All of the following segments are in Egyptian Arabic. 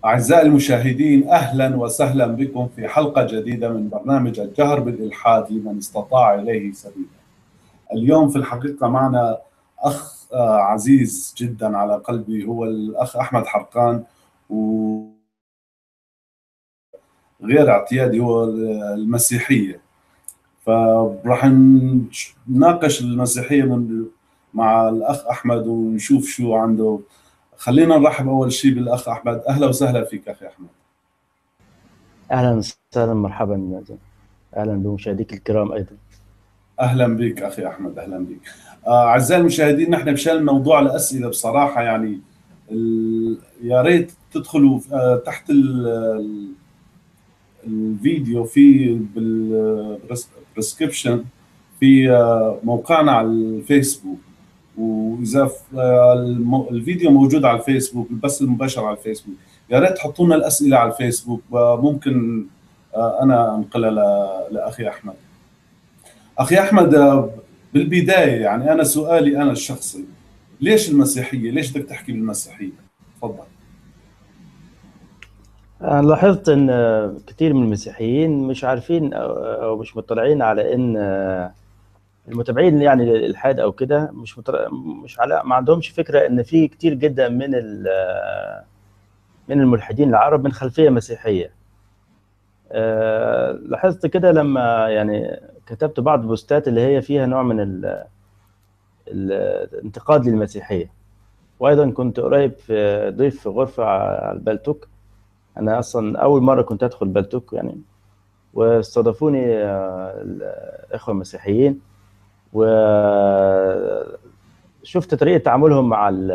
أعزائي المشاهدين أهلا وسهلا بكم في حلقة جديدة من برنامج الجهر بالإلحاد لمن استطاع إليه سبيلا اليوم في الحقيقة معنا أخ عزيز جدا على قلبي هو الأخ أحمد حرقان و غير اعتيادي هو المسيحية فراح نناقش المسيحية من مع الأخ أحمد ونشوف شو عنده خلينا نرحب اول شيء بالاخ احمد اهلا وسهلا فيك اخي احمد اهلا وسهلا مرحبا اهلا بمشاهديك الكرام ايضا اهلا بك اخي احمد اهلا بك اعزائي المشاهدين نحن مشان موضوع الاسئله بصراحه يعني يا ريت تدخلوا تحت الفيديو في بالبريسكربشن في موقعنا على الفيسبوك واذا الفيديو موجود على الفيسبوك البث المباشر على الفيسبوك يا ريت تحطوا لنا الاسئله على الفيسبوك ممكن انا انقلها لاخي احمد اخي احمد بالبدايه يعني انا سؤالي انا الشخصي ليش المسيحيه؟ ليش بدك تحكي بالمسيحيه؟ تفضل أنا لاحظت ان كثير من المسيحيين مش عارفين او مش مطلعين على ان المتابعين يعني للالحاد او كده مش متر... مش على ما عندهمش فكره ان في كتير جدا من من الملحدين العرب من خلفيه مسيحيه أه لاحظت كده لما يعني كتبت بعض البوستات اللي هي فيها نوع من ال... الانتقاد للمسيحيه وايضا كنت قريب في ضيف في غرفه على البلتوك انا اصلا اول مره كنت ادخل بلتوك يعني واستضافوني الاخوه المسيحيين وشفت طريقه تعاملهم مع ال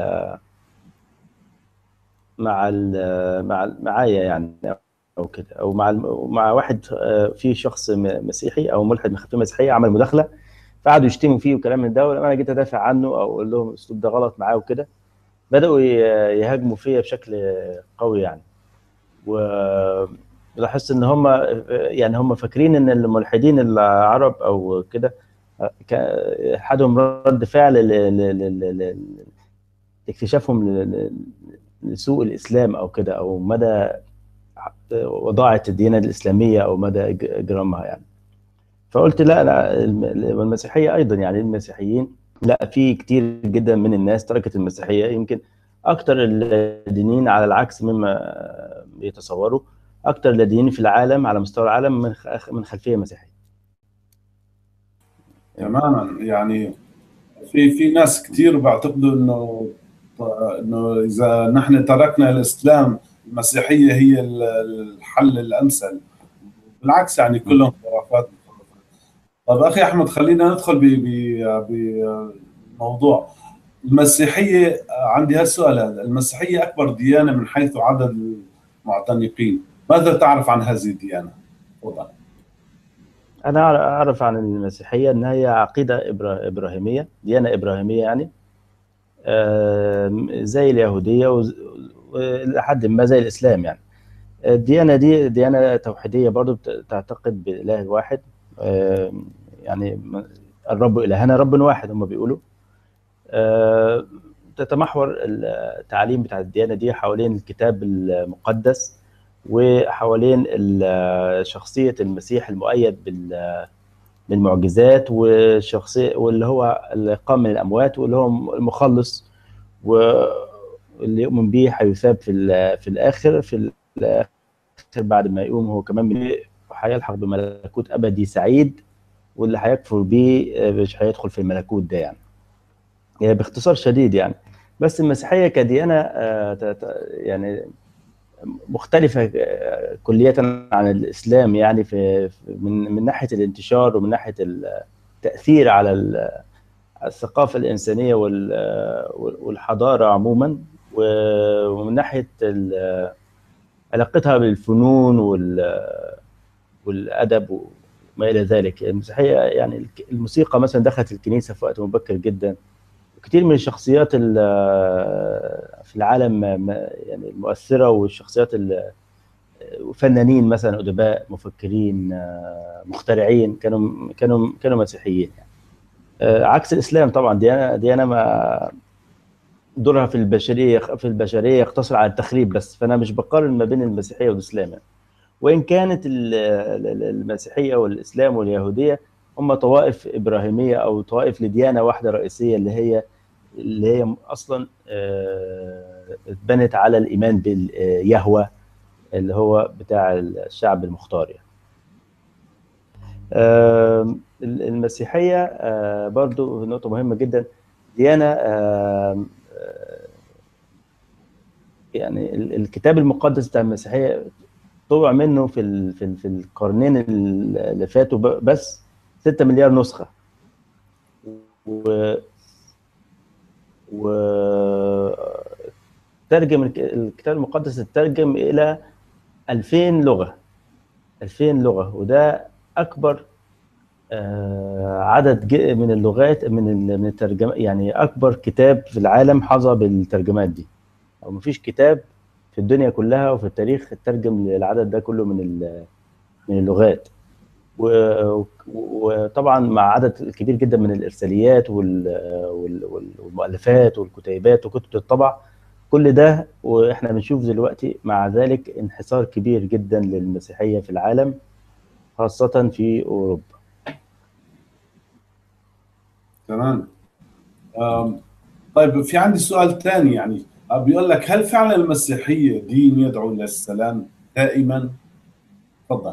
مع ال مع معايا يعني او كده او مع مع واحد في شخص مسيحي او ملحد من خلفيه مسيحيه عمل مداخله فقعدوا يشتموا فيه وكلام من ده ولما انا جيت ادافع عنه او اقول لهم الاسلوب ده غلط معاه وكده بداوا يهاجموا فيا بشكل قوي يعني ولاحظت ان هم يعني هم فاكرين ان الملحدين العرب او كده حدهم رد فعل لاكتشافهم لسوء الاسلام او كده او مدى وضاعه الديانه الاسلاميه او مدى اجرامها يعني فقلت لا لا والمسيحيه ايضا يعني المسيحيين لا في كتير جدا من الناس تركت المسيحيه يمكن اكثر الدينيين على العكس مما يتصوروا اكثر الدينيين في العالم على مستوى العالم من من خلفيه مسيحيه تماما يعني في في ناس كثير بيعتقدوا انه انه اذا نحن تركنا الاسلام المسيحيه هي الحل الامثل بالعكس يعني كلهم خرافات طيب اخي احمد خلينا ندخل بموضوع المسيحيه عندي هالسؤال هذا المسيحيه اكبر ديانه من حيث عدد المعتنقين ماذا تعرف عن هذه الديانه؟ تفضل انا اعرف عن المسيحيه ان هي عقيده ابراهيميه ديانه ابراهيميه يعني زي اليهوديه ولحد ما زي الاسلام يعني الديانه دي ديانه توحيديه برضو تعتقد باله واحد يعني الرب الهنا رب واحد هم بيقولوا تتمحور التعاليم بتاع الديانه دي حوالين الكتاب المقدس وحوالين شخصيه المسيح المؤيد بالمعجزات والشخصيه واللي هو اللي قام من الاموات واللي هو المخلص واللي يؤمن به هيثاب في في الاخر في الاخر بعد ما يقوم هو كمان هيلحق بملكوت ابدي سعيد واللي هيكفر بيه مش هيدخل في الملكوت ده يعني. يعني باختصار شديد يعني بس المسيحيه كديانه يعني مختلفة كلية عن الإسلام يعني في من من ناحية الانتشار ومن ناحية التأثير على الثقافة الإنسانية والحضارة عموما ومن ناحية علاقتها بالفنون والأدب وما إلى ذلك المسيحية يعني الموسيقى مثلا دخلت الكنيسة في وقت مبكر جدا كثير من الشخصيات في العالم يعني المؤثره والشخصيات فنانين مثلا ادباء مفكرين مخترعين كانوا كانوا كانوا مسيحيين يعني. عكس الاسلام طبعا ديانه ديانه ما دورها في البشريه في البشريه يقتصر على التخريب بس فانا مش بقارن ما بين المسيحيه والاسلام يعني. وان كانت ال- ال- المسيحيه والاسلام واليهوديه هم طوائف ابراهيميه او طوائف لديانه واحده رئيسيه اللي هي اللي هي اصلا آه، اتبنت على الايمان باليهوه اللي هو بتاع الشعب المختار يعني. آم، المسيحيه آه، برضو نقطه مهمه جدا ديانه آم، آه، يعني ال- الكتاب المقدس بتاع المسيحيه طبع منه في ال- في ال- في القرنين اللي فاتوا ب- بس 6 مليار نسخه و و ترجم الك- الكتاب المقدس اترجم الى 2000 لغه 2000 لغه وده اكبر آه، عدد ج- من اللغات من ال- من الترجمه يعني اكبر كتاب في العالم حظى بالترجمات دي او مفيش كتاب في الدنيا كلها وفي التاريخ اترجم للعدد ده كله من ال- من اللغات و- وطبعا مع عدد كبير جدا من الارساليات وال- وال- وال- والمؤلفات والكتيبات وكتب الطبع كل ده واحنا بنشوف دلوقتي مع ذلك انحسار كبير جدا للمسيحيه في العالم خاصه في اوروبا تمام آم، طيب في عندي سؤال ثاني يعني آه، بيقول لك هل فعلا المسيحية دين يدعو للسلام دائما؟ تفضل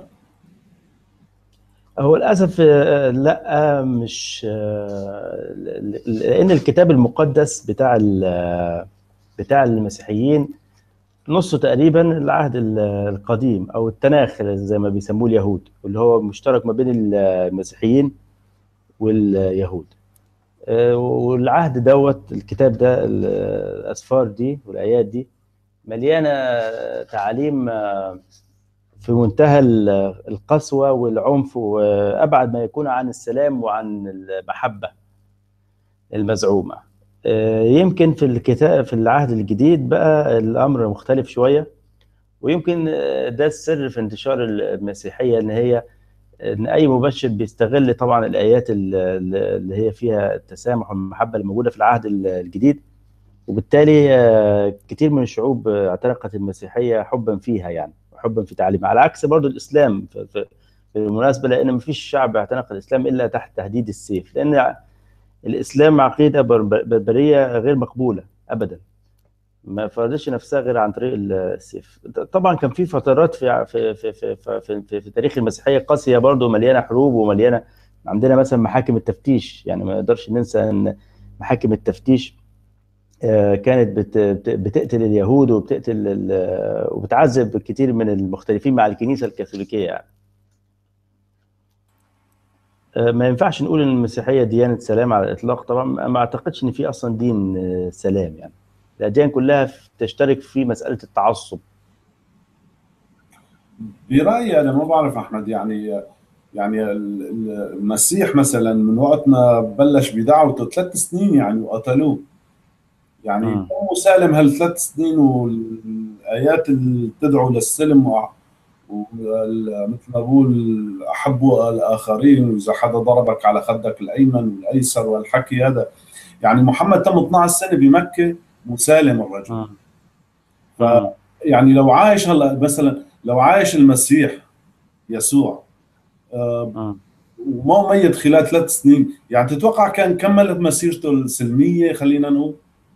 هو للاسف آه، لا مش آه، ل- ل- لان الكتاب المقدس بتاع ال- بتاع المسيحيين نصه تقريبا العهد ال- القديم او التناخ زي ما بيسموه اليهود واللي هو مشترك ما بين المسيحيين واليهود آه، والعهد دوت الكتاب ده ال- الاسفار دي والايات دي مليانه تعاليم آه، في منتهى ال- القسوه والعنف وابعد ما يكون عن السلام وعن المحبه المزعومه آه، يمكن في الكتاب في العهد الجديد بقى الامر مختلف شويه ويمكن آه، ده السر في انتشار المسيحيه ان هي ان اي مبشر بيستغل طبعا الايات ال- ال- اللي هي فيها التسامح والمحبه اللي موجوده في العهد ال- الجديد وبالتالي آه، كتير من الشعوب آه، اعتنقت المسيحيه حبا فيها يعني حبا في تعليمها على عكس برضو الاسلام في- في- بالمناسبه لان ما فيش شعب اعتنق الاسلام الا تحت تهديد السيف لان الاسلام عقيده بربر- بربريه غير مقبوله ابدا ما فرضتش نفسها غير عن طريق السيف طبعا كان في فترات في في في في في, في, في, في تاريخ المسيحيه قاسيه برضو مليانه حروب ومليانه عندنا مثلا محاكم التفتيش يعني ما نقدرش ننسى ان محاكم التفتيش آه، كانت بت- بت- بتقتل اليهود وبتقتل ال- وبتعذب كتير من المختلفين مع الكنيسه الكاثوليكيه يعني آه، ما ينفعش نقول ان المسيحيه ديانه سلام على الاطلاق طبعا ما ما اعتقدش ان في اصلا دين آه، سلام يعني الاديان كلها تشترك في مساله التعصب برأيي أنا ما بعرف أحمد يعني يعني ال- ال- المسيح مثلا من وقت ما بلش بدعوته ثلاث سنين يعني وقتلوه يعني مم. مو مسالم هالثلاث سنين والآيات اللي بتدعو للسلم وع- وال- مثل ما بقول أحبوا الآخرين وإذا حدا ضربك على خدك الأيمن والأيسر والحكي هذا يعني محمد تم 12 سنة بمكة مسالم الرجل مم. ف يعني لو عايش هلا مثلا لو عايش المسيح يسوع آه، مم. وما ميت خلال ثلاث سنين يعني تتوقع كان كملت مسيرته السلمية خلينا نقول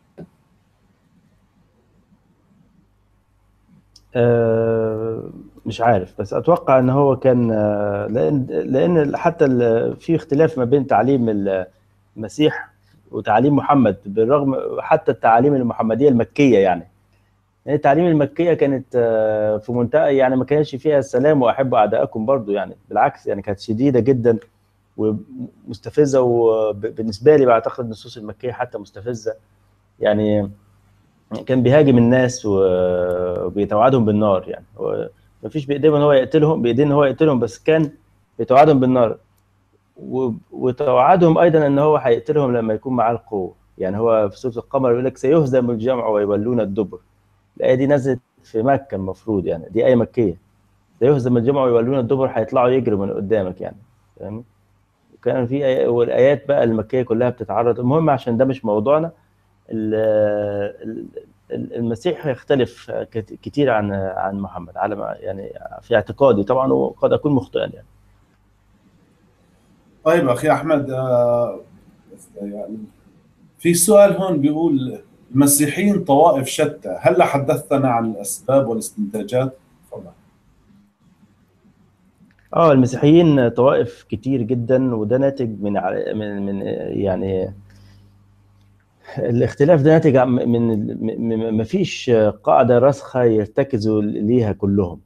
آه، مش عارف بس اتوقع ان هو كان آه، لان لان حتى ال- في اختلاف ما بين تعليم المسيح وتعليم محمد بالرغم حتى التعاليم المحمديه المكيه يعني يعني التعليم المكيه كانت آه، في منتهى يعني ما كانش فيها السلام واحبوا اعدائكم برضو يعني بالعكس يعني كانت شديده جدا ومستفزه وبالنسبه لي بعتقد النصوص المكيه حتى مستفزه يعني كان بيهاجم الناس و- وبيتوعدهم بالنار يعني هو مفيش بايديه ان هو يقتلهم بايديه ان هو يقتلهم بس كان بيتوعدهم بالنار و- وتوعدهم ايضا ان هو هيقتلهم لما يكون معاه القوه يعني هو في سوره القمر يقول لك سيهزم الجمع ويولون الدبر الايه دي نزلت في مكه المفروض يعني دي ايه مكيه سيهزم الجمع ويولون الدبر هيطلعوا يجروا من قدامك يعني فاهم وكان في آي- والايات بقى المكيه كلها بتتعرض المهم عشان ده مش موضوعنا المسيح يختلف كثير عن عن محمد على ما يعني في اعتقادي طبعا وقد اكون مخطئا يعني طيب اخي احمد يعني في سؤال هون بيقول المسيحيين طوائف شتى هل حدثتنا عن الاسباب والاستنتاجات تفضل اه المسيحيين طوائف كتير جدا وده ناتج من من من يعني الاختلاف ده ناتج من ما فيش قاعده راسخه يرتكزوا ليها كلهم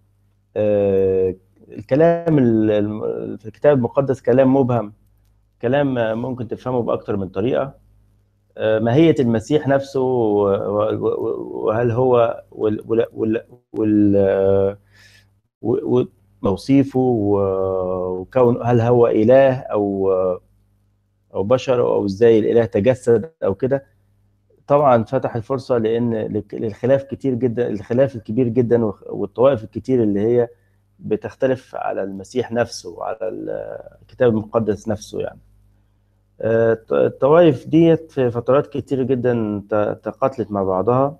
الكلام في الكتاب المقدس كلام مبهم كلام ممكن تفهمه باكثر من طريقه ماهيه المسيح نفسه وهل هو وال وال وتوصيفه وكون هل هو اله او او بشر او ازاي الاله تجسد او كده طبعا فتح الفرصه لان للخلاف كتير جدا الخلاف الكبير جدا والطوائف الكتير اللي هي بتختلف على المسيح نفسه وعلى الكتاب المقدس نفسه يعني الطوائف ديت في فترات كتير جدا تقاتلت مع بعضها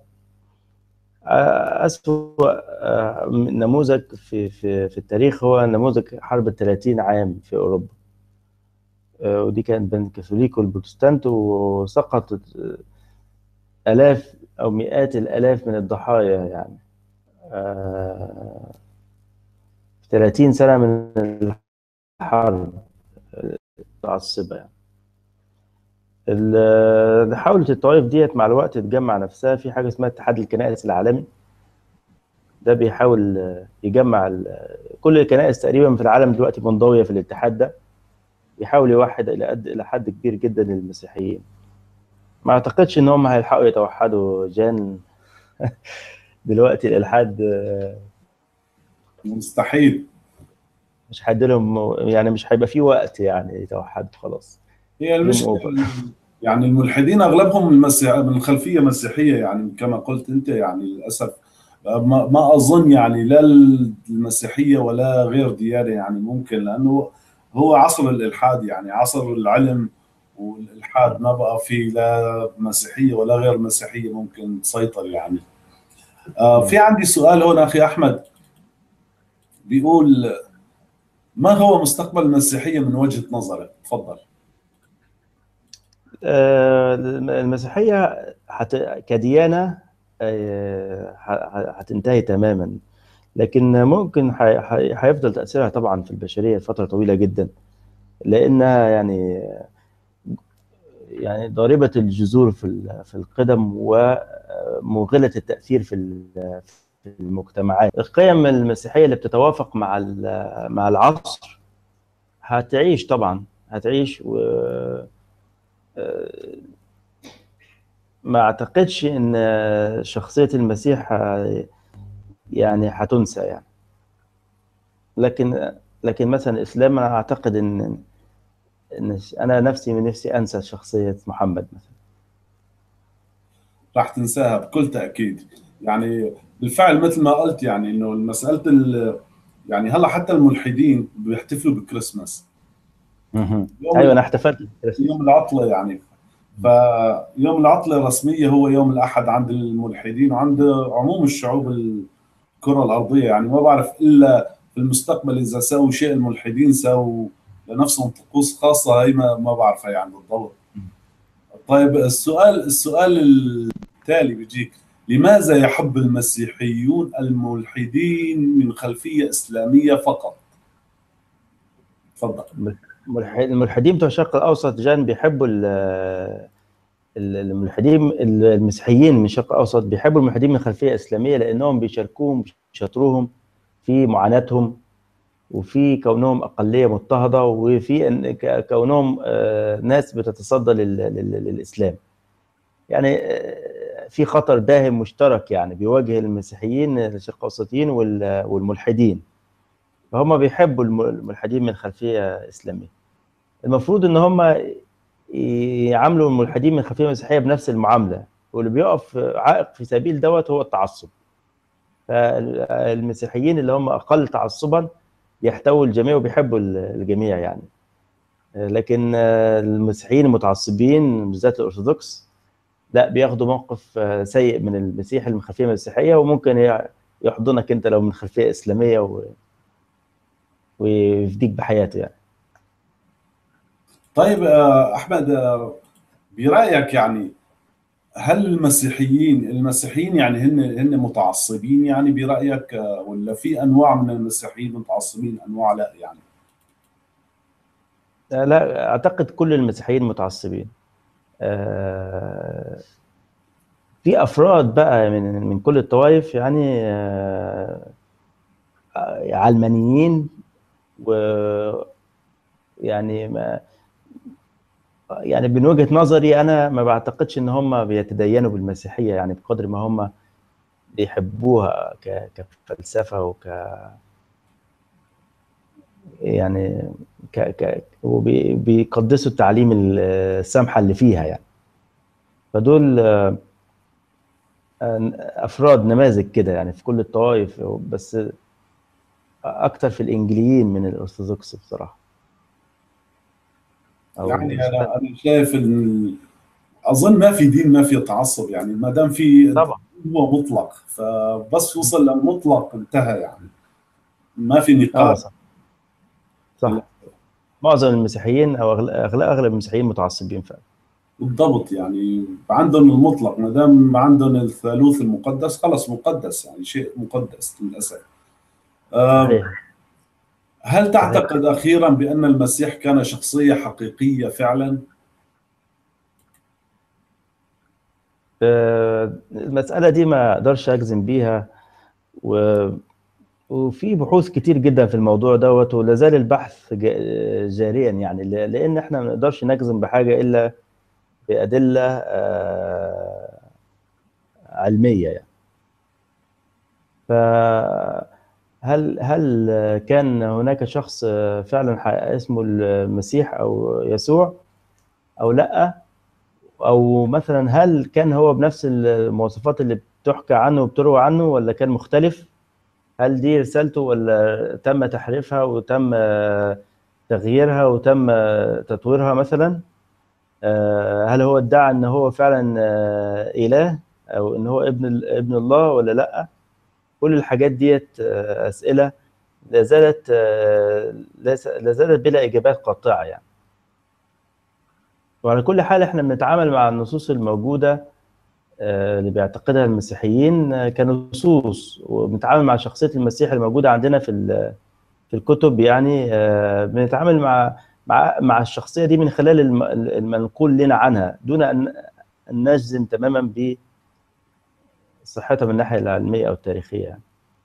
أسوأ نموذج في في في التاريخ هو نموذج حرب ال 30 عام في أوروبا ودي كانت بين الكاثوليك والبروتستانت وسقطت آلاف أو مئات الآلاف من الضحايا يعني 30 سنة من الحرب متعصبة يعني حاولت الطوائف ديت مع الوقت تجمع نفسها في حاجه اسمها اتحاد الكنائس العالمي ده بيحاول يجمع كل الكنائس تقريبا في العالم دلوقتي منضويه في الاتحاد ده بيحاول يوحد الى قد الى حد كبير جدا المسيحيين ما اعتقدش ان هم هيلحقوا يتوحدوا جان دلوقتي الالحاد مستحيل مش هيدي لهم يعني مش هيبقى في وقت يعني يتوحدوا خلاص هي المشكله يعني الملحدين اغلبهم المسيح من خلفيه مسيحيه يعني كما قلت انت يعني للاسف ما, ما اظن يعني لا المسيحيه ولا غير ديانه يعني ممكن لانه هو عصر الالحاد يعني عصر العلم والالحاد ما بقى في لا مسيحيه ولا غير مسيحيه ممكن تسيطر يعني آه في عندي سؤال هون اخي احمد بيقول ما هو مستقبل المسيحيه من وجهه نظرك تفضل المسيحيه حت... كديانه هتنتهي تماما لكن ممكن هيفضل تاثيرها طبعا في البشريه لفتره طويله جدا لانها يعني يعني ضاربه الجذور في في القدم ومغله التاثير في في المجتمعات القيم المسيحيه اللي بتتوافق مع مع العصر هتعيش طبعا هتعيش و ما اعتقدش ان شخصيه المسيح يعني هتنسى يعني لكن لكن مثلا الاسلام انا اعتقد ان ان انا نفسي من نفسي انسى شخصيه محمد مثلا راح تنساها بكل تاكيد يعني بالفعل مثل ما قلت يعني انه مساله يعني هلا حتى الملحدين بيحتفلوا بكريسماس ايوه انا احتفلت يوم العطله يعني فيوم العطله الرسميه هو يوم الاحد عند الملحدين وعند عموم الشعوب الكره الارضيه يعني ما بعرف الا في المستقبل اذا سووا شيء الملحدين سووا لنفسهم طقوس خاصه هي ما, ما بعرفها يعني بالضبط طيب السؤال السؤال التالي بيجيك لماذا يحب المسيحيون الملحدين من خلفيه اسلاميه فقط؟ تفضل الملحدين بتوع الشرق الاوسط جان بيحبوا الملحدين المسيحيين من الشرق الاوسط بيحبوا الملحدين من خلفيه اسلاميه لانهم بيشاركوهم بيشاطروهم في معاناتهم وفي كونهم اقليه مضطهده وفي كونهم ناس بتتصدى للاسلام يعني في خطر داهم مشترك يعني بيواجه المسيحيين الشرق الاوسطيين والملحدين فهم بيحبوا الملحدين من خلفيه اسلاميه المفروض ان هم يعاملوا الملحدين من خلفيه مسيحيه بنفس المعامله واللي بيقف عائق في سبيل دوت هو التعصب فالمسيحيين اللي هم اقل تعصبا يحتووا الجميع وبيحبوا الجميع يعني لكن المسيحيين المتعصبين بالذات الارثوذكس لا بياخدوا موقف آه، سيء من المسيح من الخلفيه المسيحيه وممكن ي- يحضنك انت لو من خلفيه اسلاميه و... ويفديك بحياته يعني طيب آه، احمد آه، برايك يعني هل المسيحيين المسيحيين يعني هن هن متعصبين يعني برايك آه، ولا في انواع من المسيحيين متعصبين انواع لا يعني آه، لا اعتقد كل المسيحيين متعصبين آه، في افراد بقى من من كل الطوائف يعني آه، آه، علمانيين و يعني ما يعني من وجهة نظري انا ما بعتقدش ان هم بيتدينوا بالمسيحية يعني بقدر ما هم بيحبوها ك- كفلسفة وك يعني ك ك وبيقدسوا التعليم السامحة اللي فيها يعني فدول آه، آه، افراد نماذج كده يعني في كل الطوائف بس اكتر في الانجليين من الارثوذكس بصراحة او يعني انا انا شايف ان اظن ما في دين ما في تعصب يعني ما دام في طبعا هو مطلق فبس وصل للمطلق انتهى يعني ما في اه نقاش صح صح معظم المسيحيين او اغلب اغلب, أغلب المسيحيين متعصبين فعلا بالضبط يعني عندهم المطلق ما دام عندهم الثالوث المقدس خلص مقدس يعني شيء مقدس للاسف آه، صحيح هل تعتقد اخيرا بان المسيح كان شخصيه حقيقيه فعلا؟ آه، المسألة دي ما اقدرش اجزم بيها و... وفي بحوث كتير جدا في الموضوع دوت ولا زال البحث جا- جاريا يعني ل- لان احنا ما نقدرش نجزم بحاجة الا بأدلة آه، علمية يعني فهل هل كان هناك شخص فعلا ح- اسمه المسيح او يسوع او لا او مثلا هل كان هو بنفس المواصفات اللي بتحكى عنه وبتروى عنه ولا كان مختلف هل دي رسالته ولا تم تحريفها وتم آه، تغييرها وتم آه، تطويرها مثلا آه، هل هو ادعى ان هو فعلا آه، اله او ان هو ابن ال- ابن الله ولا لا كل الحاجات ديت آه، اسئله لا زالت آه، لا زالت بلا اجابات قاطعه يعني وعلى كل حال احنا بنتعامل مع النصوص الموجوده آه، اللي بيعتقدها المسيحيين آه، كنصوص وبنتعامل مع شخصيه المسيح الموجوده عندنا في ال- في الكتب يعني آه، بنتعامل مع مع مع الشخصيه دي من خلال الم- المنقول لنا عنها دون ان أن نجزم تماما بصحتها من الناحيه العلميه او التاريخيه يعني.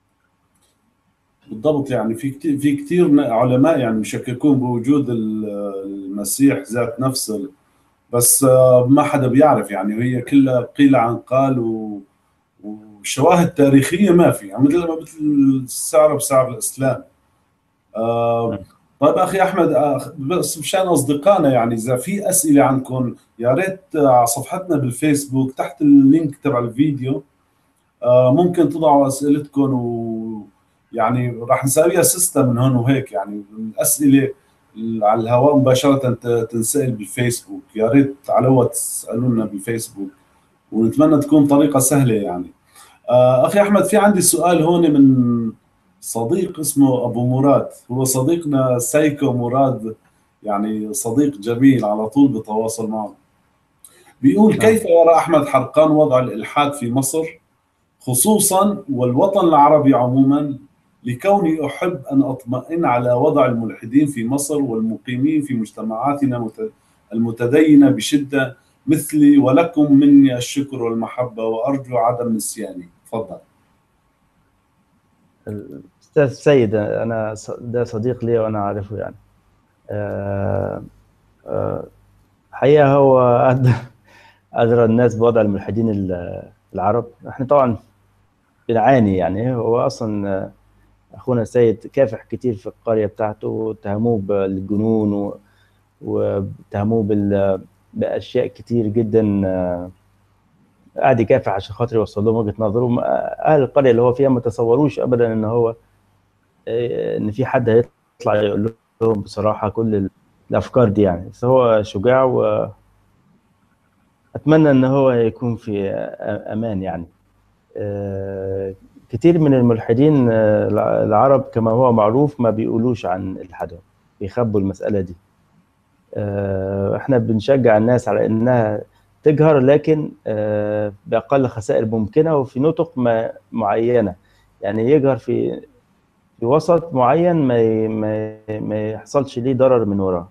بالضبط يعني في كتير في كثير علماء يعني يشككون بوجود ال- المسيح ذات نفسه بس آه، ما حدا بيعرف يعني هي كلها قيل عن قال و- وشواهد تاريخيه ما في يعني مثل ما مثل السعر بسعر الاسلام آه، طيب اخي احمد آه، بس مشان اصدقائنا يعني اذا في اسئله عندكم يا ريت آه، على صفحتنا بالفيسبوك تحت اللينك تبع الفيديو آه، ممكن تضعوا اسئلتكم ويعني راح نسويها سيستم من هون وهيك يعني الاسئله على الهواء مباشره ت- تنسال بالفيسبوك يا ريت على الهواء تسالونا بالفيسبوك ونتمنى تكون طريقه سهله يعني آه، اخي احمد في عندي سؤال هون من صديق اسمه ابو مراد هو صديقنا سايكو مراد يعني صديق جميل على طول بتواصل معه بيقول نعم. كيف يرى احمد حرقان وضع الالحاد في مصر خصوصا والوطن العربي عموما لكوني احب ان اطمئن على وضع الملحدين في مصر والمقيمين في مجتمعاتنا مت- المتدينه بشده مثلي ولكم مني الشكر والمحبه وارجو عدم نسياني تفضل الاستاذ سيد انا ص- ده صديق لي وانا عارفه يعني آه، آه، الحقيقه هو أد- ادرى الناس بوضع الملحدين ال- العرب احنا طبعا بنعاني يعني هو اصلا آه، اخونا سيد كافح كتير في القريه بتاعته واتهموه بالجنون و- واتهموه بال- باشياء كتير جدا آه، قاعد يكافح عشان خاطر يوصل لهم وجهه نظره ما- اهل القريه اللي هو فيها ما تصوروش ابدا ان هو آه، ان في حد هيطلع يقول لهم بصراحه كل ال- الافكار دي يعني بس هو شجاع و اتمنى ان هو يكون في أ- امان يعني آه، كتير من الملحدين آه، الع- العرب كما هو معروف ما بيقولوش عن الحدهم بيخبوا المسألة دي آه، احنا بنشجع الناس على انها تجهر لكن آه، بأقل خسائر ممكنة وفي نطق ما معينة يعني يجهر في في وسط معين ما ي- ما ي- ما يحصلش ليه ضرر من وراه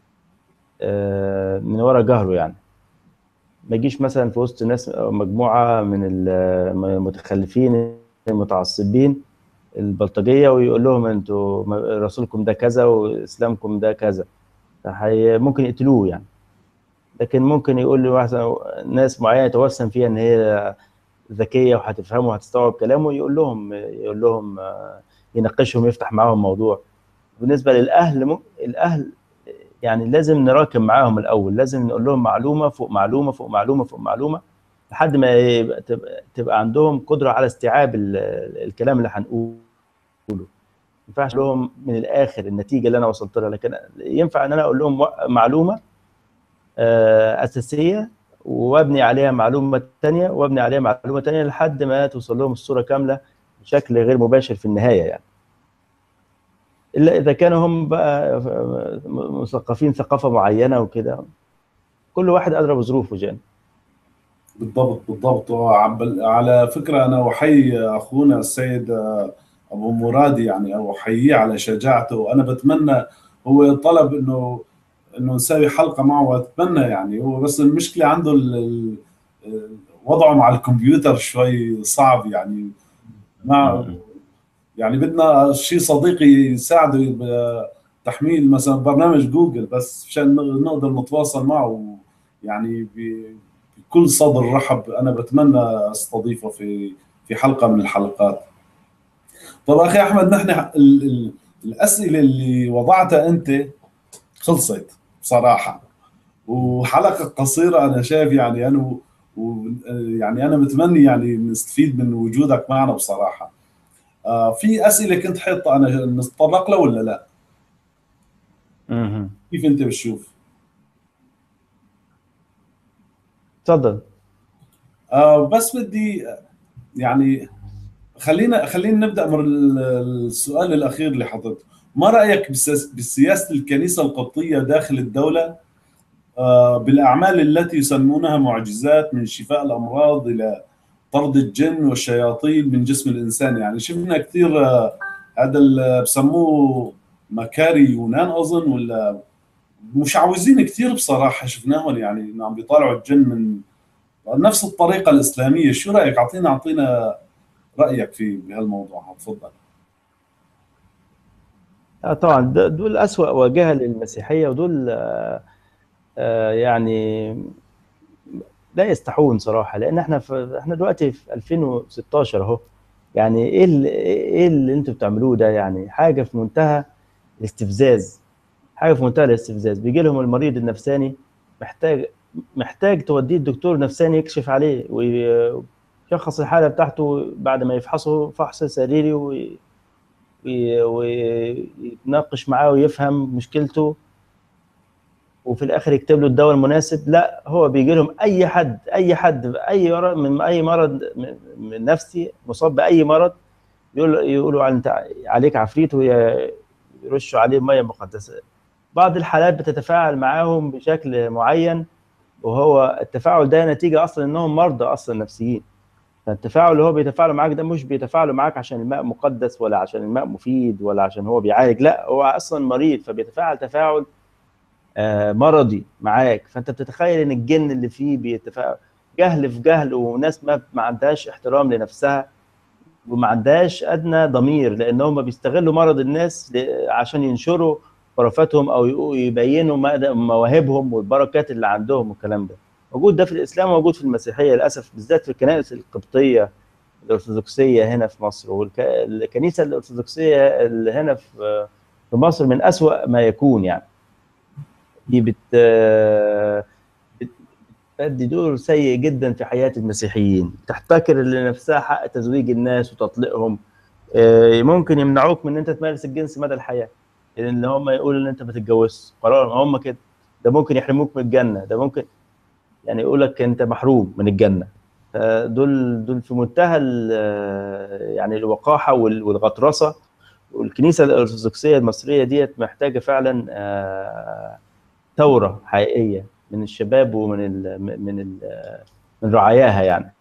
آه، من ورا جهره يعني ما يجيش مثلا في وسط ناس أو مجموعة من المتخلفين المتعصبين البلطجية ويقول لهم انتوا م- رسولكم ده كذا واسلامكم ده كذا فحي- ممكن يقتلوه يعني لكن ممكن يقول لواحد ناس معينة يتوسم فيها ان هي ذكية وهتفهمه وهتستوعب كلامه يقول لهم يقول لهم آه، يناقشهم يفتح معاهم موضوع بالنسبة للأهل م- الأهل يعني لازم نراكم معاهم الأول لازم نقول لهم معلومة فوق معلومة فوق معلومة فوق معلومة لحد ما يبقى تبقى, تبقى عندهم قدرة على استيعاب ال- الكلام اللي هنقوله ما ينفعش لهم من الآخر النتيجة اللي أنا وصلت لها لكن ينفع إن أنا أقول لهم و- معلومة آه، أساسية وابني عليها معلومة تانية وابني عليها معلومة تانية لحد ما توصل لهم الصورة كاملة بشكل غير مباشر في النهاية يعني إلا إذا كانوا هم بقى مثقفين ثقافة معينة وكده كل واحد أدرى بظروفه جان بالضبط بالضبط وعب- على فكرة أنا أحيي أخونا السيد أبو مرادي يعني أو أحييه على شجاعته وأنا بتمنى هو طلب إنه إنه نسوي حلقة معه وأتمنى يعني هو بس المشكلة عنده ال- ال- وضعه مع الكمبيوتر شوي صعب يعني مع يعني بدنا شيء صديقي يساعده بتحميل مثلا برنامج جوجل بس عشان نقدر نتواصل معه يعني ب- بكل صدر رحب انا بتمنى استضيفه في في حلقه من الحلقات طب اخي احمد نحن ال ال الاسئله اللي وضعتها انت خلصت بصراحه وحلقه قصيره انا شايف يعني انا و و- يعني انا متمني يعني نستفيد من وجودك معنا بصراحه آه في اسئله كنت حاطه انا نتطرق لها ولا لا؟ مهم. كيف انت بتشوف؟ اتفضل آه بس بدي يعني خلينا خلينا نبدا من ال- السؤال الاخير اللي حطيته ما رايك بسياس- بسياسه الكنيسه القبطيه داخل الدوله آه بالاعمال التي يسمونها معجزات من شفاء الامراض الى طرد الجن والشياطين من جسم الانسان يعني شفنا كثير آه هذا اللي بسموه مكاري يونان اظن ولا مشعوذين كثير بصراحه شفناهم يعني إنه عم بيطالعوا الجن من نفس الطريقه الاسلاميه شو رايك اعطينا اعطينا رايك في بهالموضوع تفضل آه طبعا د- دول أسوأ واجهة للمسيحية ودول آه، آه، يعني لا يستحون صراحة لأن احنا في احنا دلوقتي في 2016 أهو يعني إيه اللي إيه اللي أنتوا بتعملوه ده يعني حاجة في منتهى الاستفزاز حاجة في منتهى الاستفزاز بيجي لهم المريض النفساني محتاج محتاج توديه الدكتور نفساني يكشف عليه ويشخص الحالة بتاعته بعد ما يفحصه فحص سريري وي- وي- ويتناقش معاه ويفهم مشكلته وفي الاخر يكتب له الدواء المناسب لا هو بيجي لهم اي حد اي حد اي مرض من اي مرض من- من نفسي مصاب باي مرض يقول يقولوا عن- انت عليك عفريت ويرشوا عليه ميه مقدسه بعض الحالات بتتفاعل معاهم بشكل معين وهو التفاعل ده نتيجه اصلا انهم مرضى اصلا نفسيين فالتفاعل اللي هو بيتفاعلوا معاك ده مش بيتفاعلوا معاك عشان الماء مقدس ولا عشان الماء مفيد ولا عشان هو بيعالج لا هو اصلا مريض فبيتفاعل تفاعل آه، مرضي معاك فانت بتتخيل ان الجن اللي فيه بيتفاعل جهل في جهل وناس ما ما عندهاش احترام لنفسها وما عندهاش ادنى ضمير لان هم بيستغلوا مرض الناس ل- عشان ينشروا خرافاتهم او يقو- يبينوا مدى- مواهبهم والبركات اللي عندهم والكلام ده موجود ده في الاسلام وموجود في المسيحيه للاسف بالذات في الكنائس القبطيه الارثوذكسيه هنا في مصر والكنيسه الارثوذكسيه اللي هنا في في مصر من اسوأ ما يكون يعني دي بت بت- بتأدي دور سيء جدا في حياة المسيحيين تحتكر لنفسها حق تزويج الناس وتطليقهم آه، ممكن يمنعوك من ان انت تمارس الجنس مدى الحياة لان هم يقولوا ان انت ما تتجوزش قرار هم كده ده ممكن يحرموك من الجنة ده ممكن يعني يقول لك انت محروم من الجنه دول دول في منتهى يعني الوقاحه والغطرسه والكنيسه الارثوذكسيه المصريه ديت محتاجه فعلا ثوره حقيقيه من الشباب ومن ال من ال من رعاياها يعني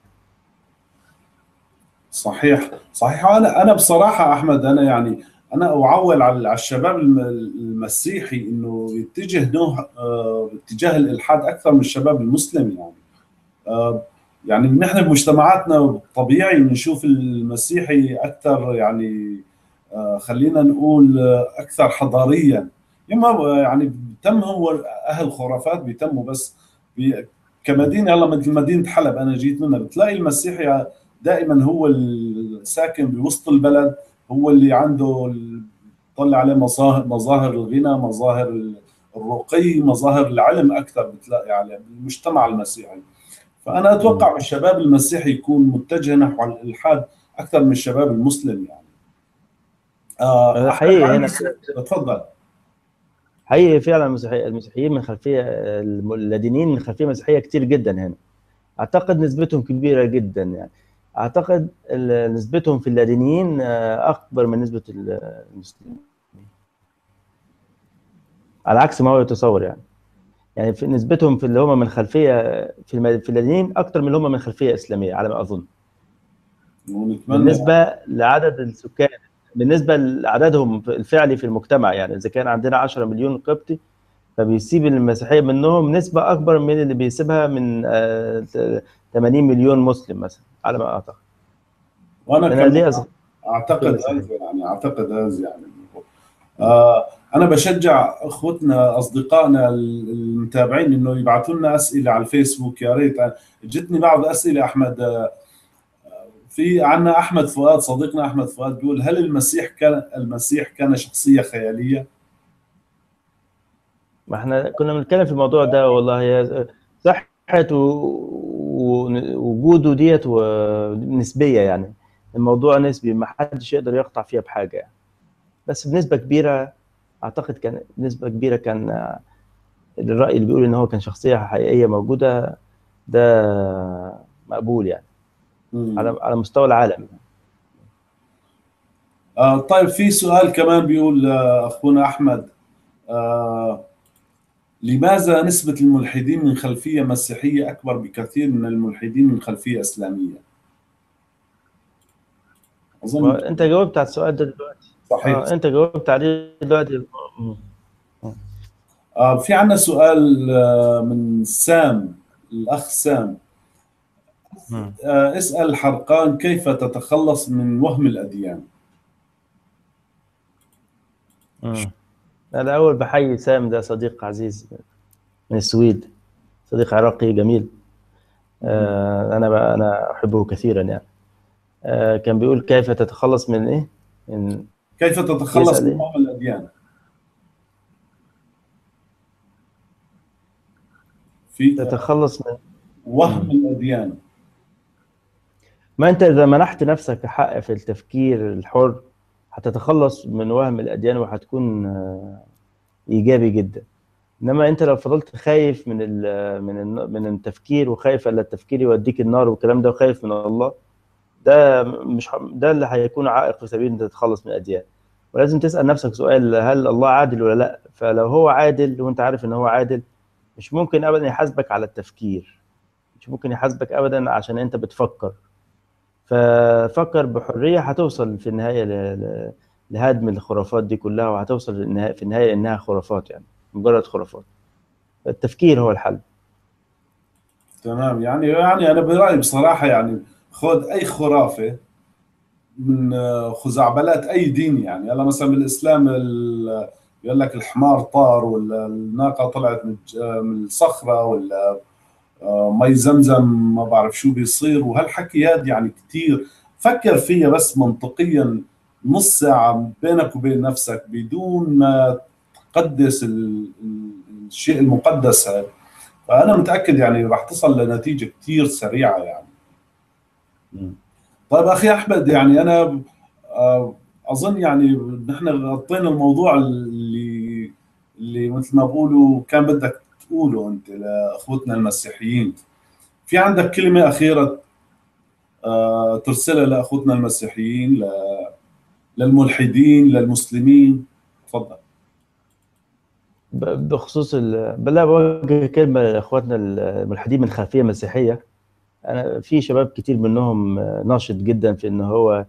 صحيح صحيح انا انا بصراحه احمد انا يعني انا اعول على الشباب المسيحي انه يتجه نوع اتجاه الالحاد اكثر من الشباب المسلم يعني يعني نحن بمجتمعاتنا طبيعي بنشوف المسيحي اكثر يعني خلينا نقول اكثر حضاريا اما يعني تم هو اهل خرافات بيتموا بس بي كمدينه يلا مثل مدينه حلب انا جيت منها بتلاقي المسيحي دائما هو الساكن بوسط البلد هو اللي عنده طلع عليه مظاهر مظاهر الغنى مظاهر الرقي مظاهر العلم اكثر بتلاقي عليه بالمجتمع المسيحي فانا اتوقع الشباب المسيحي يكون متجه نحو الالحاد اكثر من الشباب المسلم يعني آه حقيقي هنا تفضل حقيقي فعلا المسيحيين من خلفيه اللادينيين من خلفيه مسيحيه كتير جدا هنا اعتقد نسبتهم كبيره جدا يعني اعتقد نسبتهم في اللادينيين اكبر من نسبه المسلمين على عكس ما هو يتصور يعني يعني في نسبتهم في اللي هم من خلفيه في في اللادينيين اكثر من اللي هم من خلفيه اسلاميه على ما اظن بالنسبه لعدد السكان بالنسبه لعددهم الفعلي في المجتمع يعني اذا كان عندنا 10 مليون قبطي فبيسيب المسيحيه منهم نسبه اكبر من اللي بيسيبها من 80 مليون مسلم مثلا على ما اعتقد وانا كمان اعتقد يعني اعتقد يعني آه انا بشجع اخوتنا اصدقائنا المتابعين انه يبعثوا لنا اسئله على الفيسبوك يا ريت جتني بعض اسئله احمد في عندنا احمد فؤاد صديقنا احمد فؤاد بيقول هل المسيح كان المسيح كان شخصيه خياليه؟ ما احنا كنا بنتكلم في الموضوع ده والله صحه ووجوده ديت ونسبيه يعني الموضوع نسبي ما حدش يقدر يقطع فيها بحاجه يعني بس بنسبه كبيره اعتقد كان بنسبه كبيره كان الراي اللي بيقول ان هو كان شخصيه حقيقيه موجوده ده مقبول يعني مم. على على مستوى العالم آه طيب في سؤال كمان بيقول آه اخونا احمد آه لماذا نسبة الملحدين من خلفية مسيحية أكبر بكثير من الملحدين من خلفية إسلامية؟ أظن أنت جاوبت على السؤال ده دلوقتي صحيح آه أنت جاوبت عليه دلوقتي آه في عندنا سؤال آه من سام الأخ سام آه اسأل حرقان كيف تتخلص من وهم الأديان؟ مم. أنا أول بحيي سام ده صديق عزيز من السويد صديق عراقي جميل آه أنا أنا أحبه كثيرا يعني آه كان بيقول كيف تتخلص من إيه؟ من كيف تتخلص من وهم الأديان؟ في تتخلص من وهم الأديان ما أنت إذا منحت نفسك حق في التفكير الحر هتتخلص من وهم الاديان وهتكون ايجابي جدا انما انت لو فضلت خايف من ال من ال من التفكير وخايف الا التفكير يوديك النار والكلام ده وخايف من الله ده مش ده اللي هيكون عائق في سبيل انت تتخلص من الاديان ولازم تسال نفسك سؤال هل الله عادل ولا لا فلو هو عادل وانت عارف ان هو عادل مش ممكن ابدا يحاسبك على التفكير مش ممكن يحاسبك ابدا عشان انت بتفكر ففكر بحريه هتوصل في النهايه لهدم الخرافات دي كلها وهتوصل في النهايه انها خرافات يعني مجرد خرافات التفكير هو الحل تمام يعني يعني انا برايي بصراحه يعني خذ اي خرافه من خزعبلات اي دين يعني هلا مثلا بالاسلام يقول لك الحمار طار ولا الناقه طلعت من الصخره ولا مي زمزم ما بعرف شو بيصير وهالحكي هذا يعني كثير فكر فيها بس منطقيا نص ساعة بينك وبين نفسك بدون ما تقدس الشيء المقدس هذا فأنا متأكد يعني راح تصل لنتيجة كثير سريعة يعني طيب أخي أحمد يعني أنا أظن يعني نحن غطينا الموضوع اللي اللي مثل ما بقولوا كان بدك تقوله انت لاخوتنا المسيحيين في عندك كلمه اخيره آه، ترسلها لاخوتنا المسيحيين للملحدين للمسلمين تفضل بخصوص ال... بلا بوجه كلمه لاخواتنا الملحدين من خلفيه مسيحيه انا في شباب كتير منهم ناشط جدا في ان هو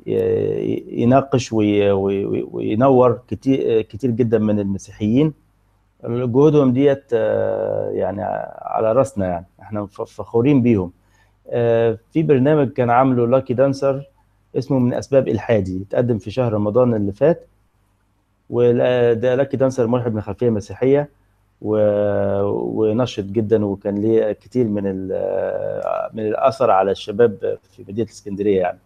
يناقش وي... وي... وينور كتير كتير جدا من المسيحيين جهودهم ديت يعني على راسنا يعني احنا فخورين بيهم في برنامج كان عامله لاكي دانسر اسمه من اسباب الحادي اتقدم في شهر رمضان اللي فات وده لاكي دانسر ملحد من خلفيه مسيحيه و... ونشط جدا وكان ليه كتير من ال... من الاثر على الشباب في مدينه الاسكندريه يعني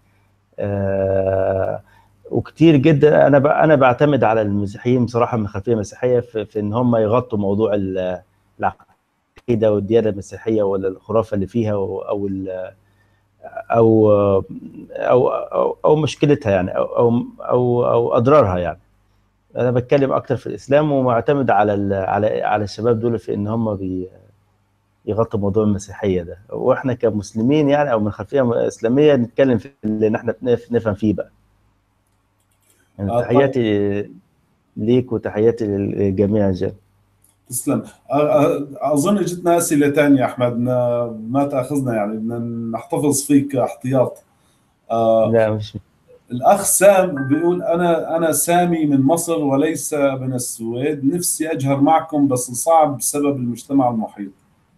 آه... وكتير جدا انا ب... انا بعتمد على المسيحيين بصراحه من خلفيه مسيحيه في, في ان هم يغطوا موضوع العقيده والديانه المسيحيه ولا الخرافه اللي فيها او ال... أو, او او او مشكلتها يعني او او او, أو اضرارها يعني انا بتكلم اكتر في الاسلام ومعتمد على على على الشباب دول في ان هم بي يغطوا موضوع المسيحيه ده واحنا كمسلمين يعني او من خلفيه اسلاميه نتكلم في اللي احنا نفهم فيه بقى يعني آه، تحياتي ليك وتحياتي للجميع جل تسلم اظن جتنا اسئله ثانيه احمد ما تاخذنا يعني بدنا نحتفظ فيك احتياط آه، لا مش الاخ سام بيقول انا انا سامي من مصر وليس من السويد نفسي اجهر معكم بس صعب بسبب المجتمع المحيط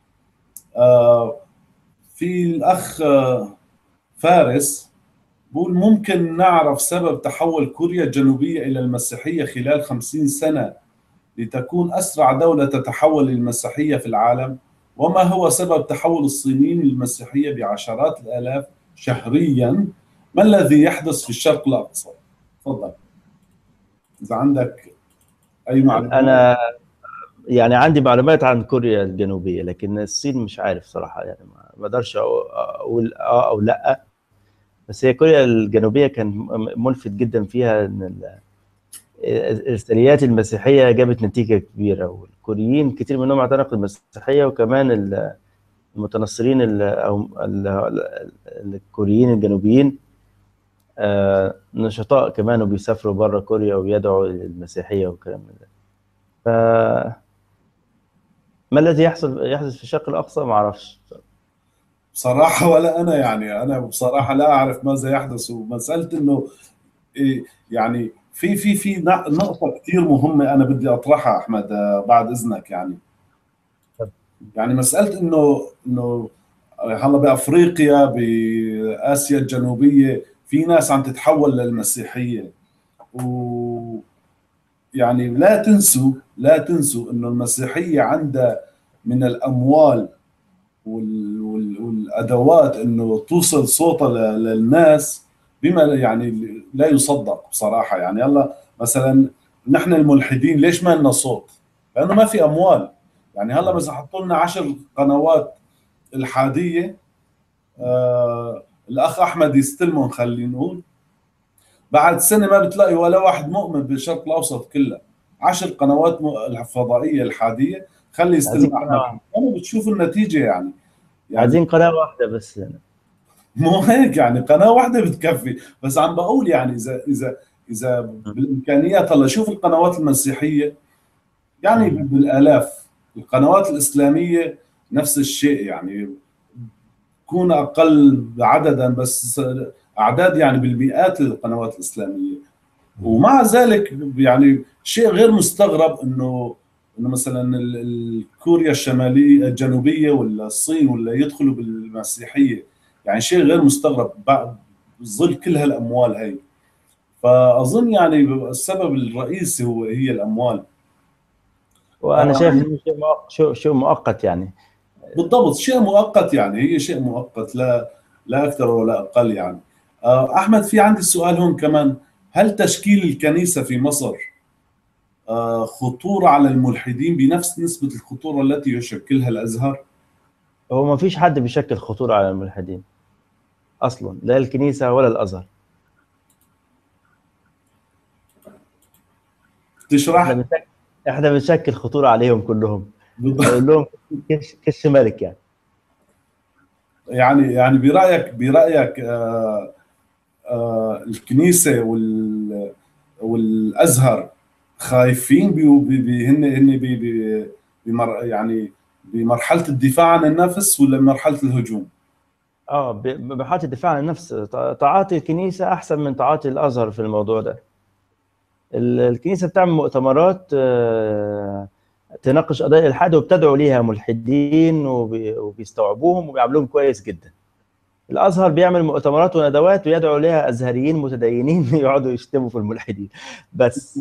آه في الاخ آه فارس بقول ممكن نعرف سبب تحول كوريا الجنوبية إلى المسيحية خلال خمسين سنة لتكون أسرع دولة تتحول للمسيحية في العالم وما هو سبب تحول الصينيين للمسيحية بعشرات الآلاف شهريا ما الذي يحدث في الشرق الأقصى تفضل إذا عندك أي معلومات انا يعني عندي معلومات عن كوريا الجنوبيه لكن الصين مش عارف صراحه يعني ما ما اقدرش أقو- اقول اه او لا بس هي كوريا الجنوبيه كان م- ملفت جدا فيها ان ال- الارساليات المسيحيه جابت نتيجه كبيره والكوريين كتير منهم اعتنقوا المسيحيه وكمان ال- المتنصرين ال- او ال- ال- الكوريين الجنوبيين آه، نشطاء كمان وبيسافروا بره كوريا وبيدعوا للمسيحيه والكلام من ده ف ما الذي يحصل يحدث في الشرق الاقصى ما اعرفش بصراحة ولا أنا يعني أنا بصراحة لا أعرف ماذا يحدث ومسألة إنه إيه يعني في في في ن- نقطة كثير مهمة أنا بدي أطرحها أحمد آه، بعد إذنك يعني يعني مسألة إنه إنه هلا بأفريقيا بآسيا الجنوبية في ناس عم تتحول للمسيحية و يعني لا تنسوا لا تنسوا إنه المسيحية عندها من الأموال وال- وال- والادوات انه توصل صوتها ل- للناس بما يعني لا يصدق بصراحه يعني يلا مثلا نحن الملحدين ليش ما لنا صوت؟ لانه ما في اموال يعني هلا مثلا حطوا لنا عشر قنوات الحاديه آه الاخ احمد يستلمهم خلينا نقول بعد سنه ما بتلاقي ولا واحد مؤمن بالشرق الاوسط كله عشر قنوات م- الفضائيه الحاديه خلي عايزين يستلم احمد قناة انا بتشوف النتيجه يعني يعني عايزين قناه واحده بس يعني. مو هيك يعني قناه واحده بتكفي بس عم بقول يعني اذا اذا اذا بالامكانيات هلا شوف القنوات المسيحيه يعني مم. بالالاف القنوات الاسلاميه نفس الشيء يعني تكون اقل عددا بس اعداد يعني بالمئات القنوات الاسلاميه ومع ذلك يعني شيء غير مستغرب انه انه مثلا ال- ال- كوريا الشماليه الجنوبيه ولا الصين ولا يدخلوا بالمسيحيه يعني شيء غير مستغرب بعد ظل كل هالاموال هي فاظن يعني السبب الرئيسي هو هي الاموال وانا آه. شايف انه شيء مؤقت شيء شيء مؤقت يعني بالضبط شيء مؤقت يعني هي شيء مؤقت لا لا اكثر ولا اقل يعني آه، احمد في عندي سؤال هون كمان هل تشكيل الكنيسه في مصر آه، خطوره على الملحدين بنفس نسبه الخطوره التي يشكلها الازهر؟ هو ما فيش حد بيشكل خطوره على الملحدين اصلا لا الكنيسه ولا الازهر احنا تشرح بنشكل احنا بنشكل خطوره عليهم كلهم بالضبط اقول لهم كش كش ملك يعني يعني يعني برايك برايك آه آه الكنيسه وال والازهر خايفين بي بي بي هن هن بي بي بمر يعني بمرحله الدفاع عن النفس ولا مرحله الهجوم؟ اه ب- بحاله الدفاع عن النفس تع- تعاطي الكنيسه احسن من تعاطي الازهر في الموضوع ده ال- الكنيسه بتعمل مؤتمرات آه، تناقش قضايا الالحاد وبتدعو ليها ملحدين وبي- وبيستوعبوهم وبيعملوهم كويس جدا الازهر بيعمل مؤتمرات وندوات ويدعو ليها ازهريين متدينين يقعدوا يشتموا في الملحدين بس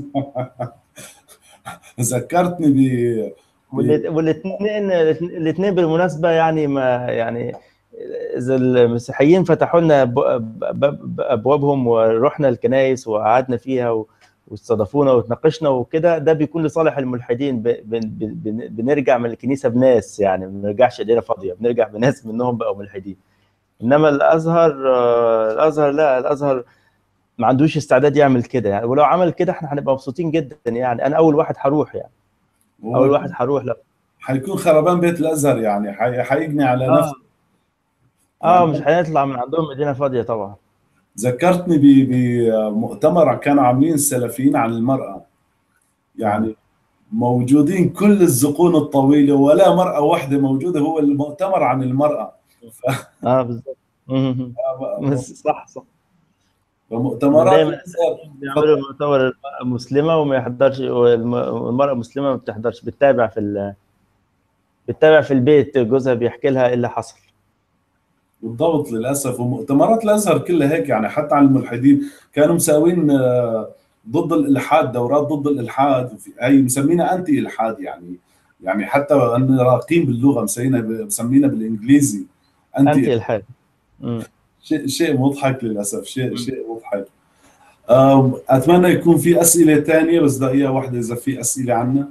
ذكرتني ب والاثنين الاثنين بالمناسبه يعني ما يعني اذا المسيحيين فتحوا لنا أب- أب- ابوابهم ورحنا الكنائس وقعدنا فيها و- واستضافونا وتناقشنا وكده ده بيكون لصالح الملحدين ب- بن- بن- بنرجع من الكنيسه بناس يعني ما بنرجعش ايدينا فاضيه بنرجع بناس منهم بقوا ملحدين انما الازهر آه، الازهر لا الازهر ما عندوش استعداد يعمل كده يعني ولو عمل كده احنا هنبقى مبسوطين جدا يعني انا اول واحد هروح يعني اول واحد هروح لا حيكون خربان بيت الازهر يعني حي- حيجني على اه نفسه اه مش هنطلع من عندهم مدينه فاضيه طبعا ذكرتني ب- بمؤتمر كانوا عاملين السلفيين عن المرأة يعني موجودين كل الزقون الطويلة ولا مرأة واحدة موجودة هو المؤتمر عن المرأة اه بالظبط مهم. بس صح صح فمؤتمرات دايما الأزهر بيعملوا مؤتمر المرأة مسلمة وما يحضرش والم- والمرأة مسلمة ما بتحضرش بتتابع في ال... بتتابع في البيت جوزها بيحكي لها ايه اللي حصل بالضبط للاسف ومؤتمرات الازهر كلها هيك يعني حتى عن الملحدين كانوا مساوين آه، ضد الالحاد دورات ضد الالحاد وفي- هي مسمينا انتي الحاد يعني يعني حتى ان راقين باللغه مسمينا مسمينا بالانجليزي انت انتي الحال مم. شيء شيء مضحك للاسف شيء شيء مضحك آم، اتمنى يكون في اسئله ثانيه بس دقيقه واحده اذا في اسئله عنا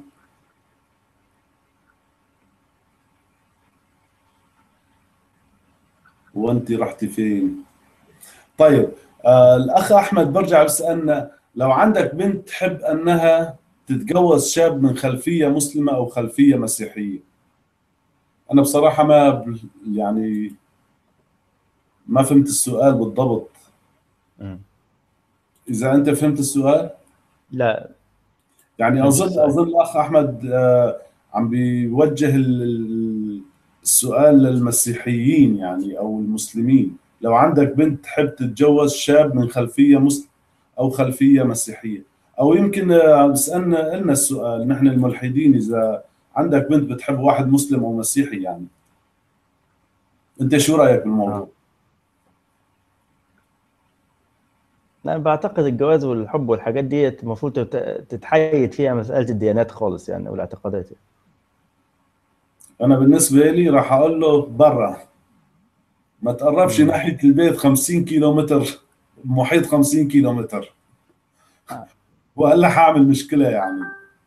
وانت رحتي فين طيب آه الاخ احمد برجع بسالنا لو عندك بنت تحب انها تتجوز شاب من خلفيه مسلمه او خلفيه مسيحيه انا بصراحه ما ب- يعني ما فهمت السؤال بالضبط مم. اذا انت فهمت السؤال لا يعني فهمت اظن السؤال. اظن الاخ احمد آه، عم بيوجه ال- ال- السؤال للمسيحيين يعني او المسلمين لو عندك بنت تحب تتجوز شاب من خلفيه مسلم او خلفيه مسيحيه او يمكن آه، بسالنا لنا السؤال نحن الملحدين اذا عندك بنت بتحب واحد مسلم او مسيحي يعني انت شو رايك بالموضوع؟ آه. لا بعتقد الجواز والحب والحاجات دي المفروض تت- تتحيد فيها مسألة الديانات خالص يعني والاعتقادات يعني. انا بالنسبه لي راح اقول له برا ما تقربش مم. ناحيه البيت 50 كيلو متر محيط 50 كيلو متر آه. والا حاعمل مشكله يعني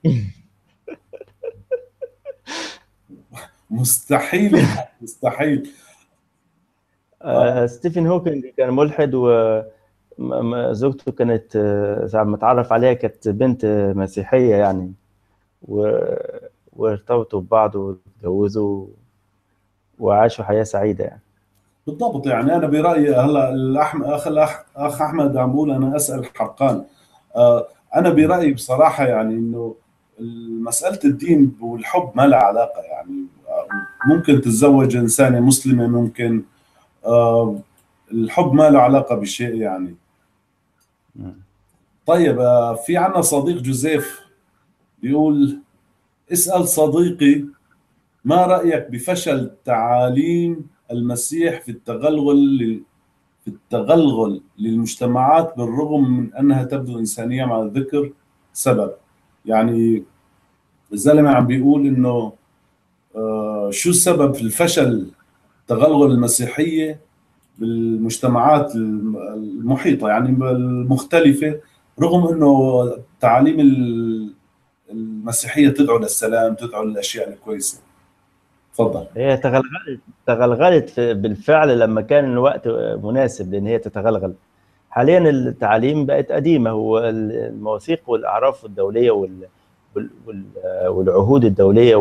مستحيل مستحيل آه، ستيفن هوكينج كان ملحد وزوجته كانت آه، ساعة ما اتعرف عليها كانت بنت آه، مسيحية يعني و... وارتبطوا ببعض واتجوزوا وعاشوا حياة سعيدة يعني بالضبط يعني انا برايي هلا الأحم... اخ الاخ اخ احمد عم بقول انا اسال حقان آه، انا برايي بصراحه يعني انه مساله الدين والحب ما لها علاقه يعني آه، ممكن تتزوج انسانه مسلمه ممكن آه، الحب ما له علاقه بشيء يعني مم. طيب آه، في عنا صديق جوزيف بيقول اسال صديقي ما رايك بفشل تعاليم المسيح في التغلغل لل- في التغلغل للمجتمعات بالرغم من انها تبدو انسانيه مع ذكر سبب يعني الزلمه عم بيقول انه آه، شو السبب في الفشل تغلغل المسيحيه بالمجتمعات الم- المحيطه يعني المختلفه رغم انه تعاليم ال- المسيحيه تدعو للسلام تدعو للاشياء الكويسه تفضل هي تغلغلت تغلغلت في- بالفعل لما كان الوقت مناسب لان هي تتغلغل حاليا التعاليم بقت قديمه هو المواثيق والاعراف الدوليه وال- والعهود الدوليه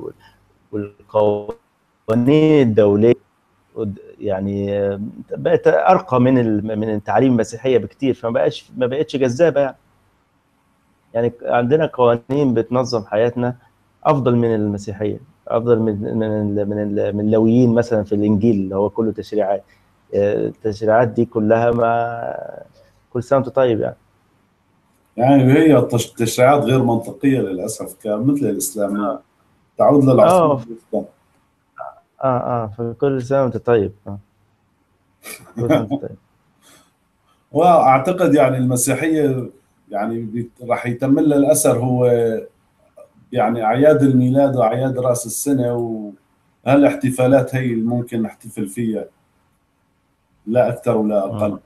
والقوانين الدوليه يعني بقت ارقى من من التعليم المسيحيه بكتير فما بقاش ما بقتش جذابه يعني يعني عندنا قوانين بتنظم حياتنا افضل من المسيحيه افضل من من من من اللويين مثلا في الانجيل اللي هو كله تشريعات التشريعات دي كلها ما كل سنه وانت طيب يعني يعني هي التشريعات غير منطقيه للاسف كمثل الاسلام آه. تعود للعصر اه اه اه فكل سنه وانت طيب اه كل سنه وانت طيب واعتقد يعني المسيحيه يعني راح يتم لها الاثر هو يعني اعياد الميلاد واعياد راس السنه وهالاحتفالات هي اللي ممكن نحتفل فيها لا اكثر ولا اقل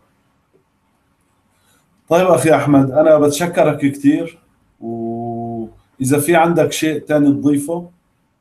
طيب اخي احمد انا بتشكرك كثير واذا في عندك شيء ثاني تضيفه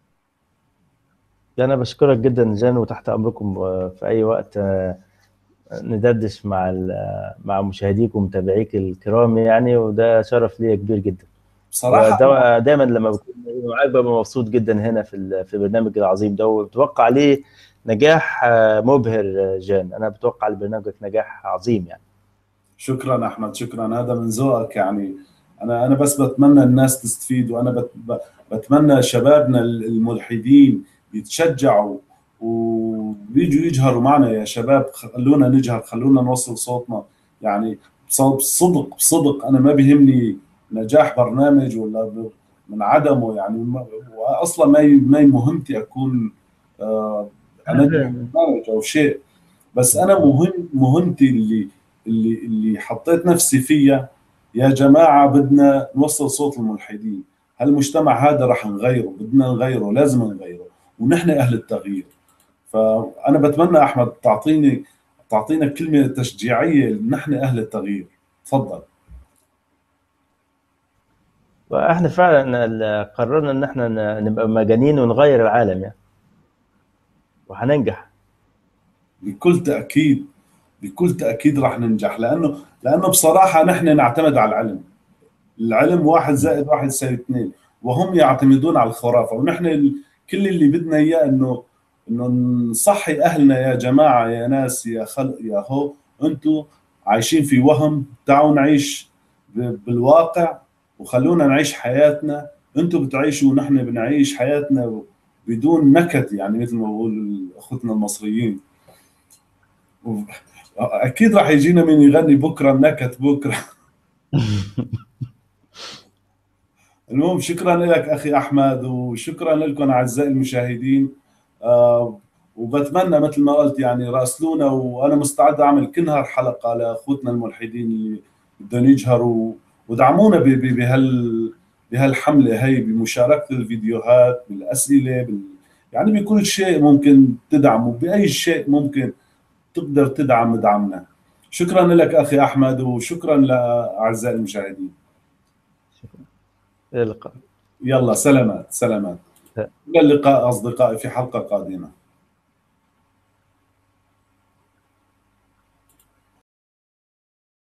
انا بشكرك جدا جان وتحت امركم في اي وقت ندردش مع مع مشاهديك ومتابعيك الكرام يعني وده شرف ليا كبير جدا بصراحه دايما لما بكون معاك ببقى مبسوط جدا هنا في في البرنامج العظيم ده وبتوقع عليه نجاح مبهر جان انا بتوقع لبرنامجك نجاح عظيم يعني شكرا احمد شكرا هذا من ذوقك يعني انا انا بس بتمنى الناس تستفيد وانا بتمنى شبابنا الملحدين يتشجعوا ويجوا يجهروا معنا يا شباب خلونا نجهر خلونا نوصل صوتنا يعني بصدق بصدق انا ما بيهمني نجاح برنامج ولا من عدمه يعني اصلا ما ما مهمتي اكون انجح برنامج او شيء بس انا مهم مهمتي اللي اللي اللي حطيت نفسي فيها يا جماعه بدنا نوصل صوت الملحدين هالمجتمع هذا رح نغيره بدنا نغيره لازم نغيره ونحن اهل التغيير فانا بتمنى احمد تعطيني تعطينا كلمه تشجيعيه نحن اهل التغيير تفضل واحنا فعلا قررنا ان احنا نبقى مجانين ونغير العالم يعني وهننجح بكل تاكيد بكل تاكيد راح ننجح لانه لانه بصراحه نحن نعتمد على العلم العلم واحد زائد واحد يساوي اثنين وهم يعتمدون على الخرافه ونحن كل اللي بدنا اياه انه انه نصحي اهلنا يا جماعه يا ناس يا خلق يا هو انتم عايشين في وهم تعالوا نعيش بالواقع وخلونا نعيش حياتنا انتم بتعيشوا ونحن بنعيش حياتنا بدون نكد يعني مثل ما بقول اخوتنا المصريين اكيد راح يجينا من يغني بكره النكت بكره المهم شكرا لك اخي احمد وشكرا لكم اعزائي المشاهدين آه وبتمنى مثل ما قلت يعني راسلونا وانا مستعد اعمل كنهر حلقه لاخوتنا الملحدين اللي بدهم يجهروا ودعمونا بهال بهالحمله هي بمشاركه الفيديوهات بالاسئله بال يعني بكل شيء ممكن تدعموا باي شيء ممكن تقدر تدعم دعمنا شكرا لك اخي احمد وشكرا لاعزائي المشاهدين شكرا الى اللقاء يلا سلامات سلامات الى اللقاء اصدقائي في حلقه قادمه